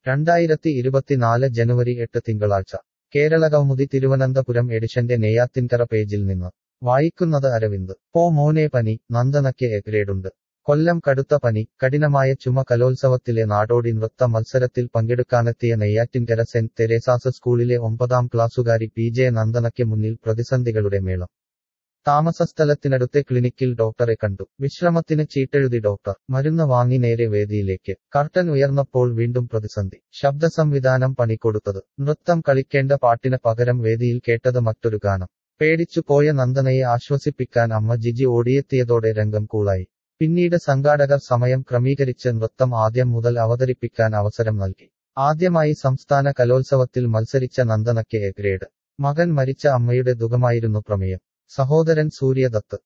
രണ്ടായിരത്തി ഇരുപത്തിനാല് ജനുവരി എട്ട് തിങ്കളാഴ്ച കേരളകൗമുദി തിരുവനന്തപുരം എഡിഷന്റെ നെയ്യാത്തിൻകര പേജിൽ നിന്ന് വായിക്കുന്നത് അരവിന്ദ് പോ മോനെ പനി നന്ദനയ്ക്ക് എ ഗ്രേഡുണ്ട് കൊല്ലം കടുത്ത പനി കഠിനമായ ചുമ കലോത്സവത്തിലെ നാടോടി നൃത്ത മത്സരത്തിൽ പങ്കെടുക്കാനെത്തിയ നെയ്യാറ്റിൻകര സെന്റ് തെരേസാസ് സ്കൂളിലെ ഒമ്പതാം ക്ലാസ്സുകാരി പി ജെ നന്ദനയ്ക്ക് മുന്നിൽ പ്രതിസന്ധികളുടെ മേളം താമസസ്ഥലത്തിനടുത്തെ ക്ലിനിക്കിൽ ഡോക്ടറെ കണ്ടു വിശ്രമത്തിന് ചീട്ടെഴുതി ഡോക്ടർ മരുന്ന് വാങ്ങി നേരെ വേദിയിലേക്ക് കർട്ടൻ ഉയർന്നപ്പോൾ വീണ്ടും പ്രതിസന്ധി ശബ്ദ സംവിധാനം പണിക്കൊടുത്തത് നൃത്തം കളിക്കേണ്ട പാട്ടിന് പകരം വേദിയിൽ കേട്ടത് മറ്റൊരു ഗാനം പേടിച്ചു പോയ നന്ദനയെ ആശ്വസിപ്പിക്കാൻ അമ്മ ജിജി ഓടിയെത്തിയതോടെ രംഗം കൂളായി പിന്നീട് സംഘാടകർ സമയം ക്രമീകരിച്ച് നൃത്തം ആദ്യം മുതൽ അവതരിപ്പിക്കാൻ അവസരം നൽകി ആദ്യമായി സംസ്ഥാന കലോത്സവത്തിൽ മത്സരിച്ച നന്ദനയ്ക്ക് എ ഗ്രേഡ് മകൻ മരിച്ച അമ്മയുടെ ദുഃഖമായിരുന്നു പ്രമേയം സഹോദരൻ സൂര്യദത്ത്